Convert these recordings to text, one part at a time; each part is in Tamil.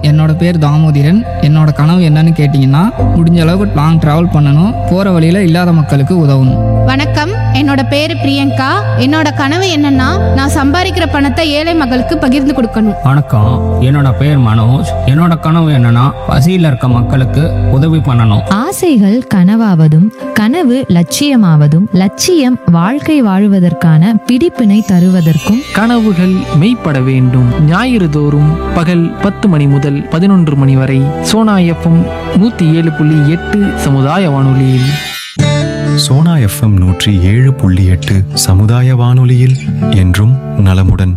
என்னோட பேர் தாமோதிரன் என்னோட கனவு என்னன்னு கேட்டிங்கன்னா முடிஞ்ச அளவுக்கு லாங் ட்ராவல் பண்ணணும் போகிற வழியில் இல்லாத மக்களுக்கு உதவணும் வணக்கம் என்னோட பேரு பிரியங்கா என்னோட கனவு என்னன்னா நான் சம்பாதிக்கிற பணத்தை ஏழை மக்களுக்கு பகிர்ந்து கொடுக்கணும் வணக்கம் என்னோட பேர் மனோஜ் என்னோட கனவு என்னன்னா பசியில் இருக்க மக்களுக்கு உதவி பண்ணணும் ஆசைகள் கனவாவதும் கனவு லட்சியமாவதும் லட்சியம் வாழ்க்கை வாழுவதற்கான பிடிப்பினை தருவதற்கும் கனவுகள் மெய்ப்பட வேண்டும் ஞாயிறு தோறும் பகல் பத்து மணி முதல் பதினொன்று மணி வரை சோனா எஃப்எம் நூற்றி ஏழு புள்ளி எட்டு சமுதாய வானொலியில் சோனா எஃப்எம் நூற்றி ஏழு புள்ளி எட்டு சமுதாய வானொலியில் என்றும் நலமுடன்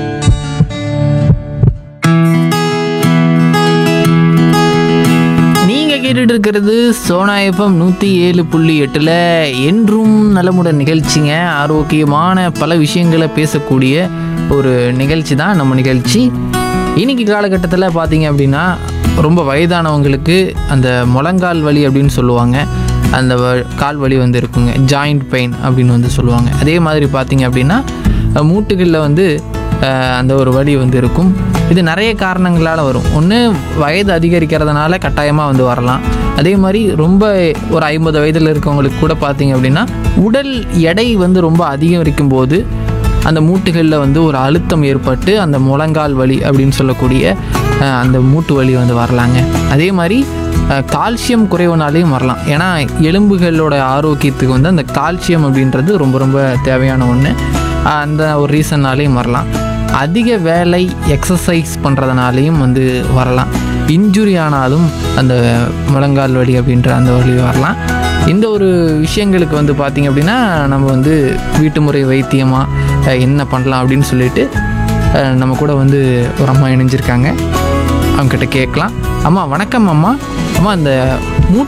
நீங்கள் கேட்டுட்டு இருக்கிறது சோனா எஃப்எம் நூற்றி ஏழு புள்ளி எட்டில் என்றும் நலமுடன் நிகழ்ச்சிங்க ஆரோக்கியமான பல விஷயங்களை பேசக்கூடிய ஒரு நிகழ்ச்சி தான் நம்ம நிகழ்ச்சி இன்னைக்கு காலகட்டத்தில் பார்த்தீங்க அப்படின்னா ரொம்ப வயதானவங்களுக்கு அந்த முழங்கால் வலி அப்படின்னு சொல்லுவாங்க அந்த வ- கால் வலி வந்து இருக்குங்க ஜாயிண்ட் பெயின் அப்படின்னு வந்து சொல்லுவாங்க அதே மாதிரி பார்த்தீங்க அப்படின்னா மூட்டுகளில் வந்து அஹ், அந்த ஒரு வலி வந்து இருக்கும் இது நிறைய காரணங்களால் வரும் ஒன்று வயது அதிகரிக்கிறதுனால கட்டாயமாக வந்து வரலாம் அதே மாதிரி ரொம்ப ஒரு ஐம்பது வயதில் இருக்கவங்களுக்கு கூட பார்த்தீங்க அப்படின்னா உடல் எடை வந்து ரொம்ப அதிகரிக்கும் போது அந்த மூட்டுகளில் வந்து ஒரு அழுத்தம் ஏற்பட்டு அந்த முழங்கால் வலி அப்படின்னு சொல்லக்கூடிய அஹ், அந்த மூட்டு வலி வந்து வரலாங்க அதே மாதிரி அஹ், கால்சியம் குறைவுனாலையும் வரலாம் ஏன்னா எலும்புகளோட ஆரோக்கியத்துக்கு வந்து அந்த கால்சியம் அப்படின்றது ரொம்ப ரொம்ப தேவையான ஒன்று அந்த ஒரு ரீசன்னாலையும் வரலாம் அதிக வேலை எக்ஸசைஸ் பண்ணுறதுனாலையும் வந்து வரலாம் இன்ஜுரி ஆனாலும் அந்த முழங்கால் வலி அப்படின்ற அந்த வலி வரலாம் இந்த ஒரு விஷயங்களுக்கு வந்து பார்த்திங்க அப்படின்னா நம்ம வந்து வீட்டு முறை வைத்தியமாக என்ன பண்ணலாம் அப்படின்னு சொல்லிட்டு அஹ், நம்ம கூட வந்து ஒரு அம்மா இணைஞ்சிருக்காங்க அவங்ககிட்ட கேட்கலாம் அம்மா வணக்கம் அம்மா அம்மா இந்த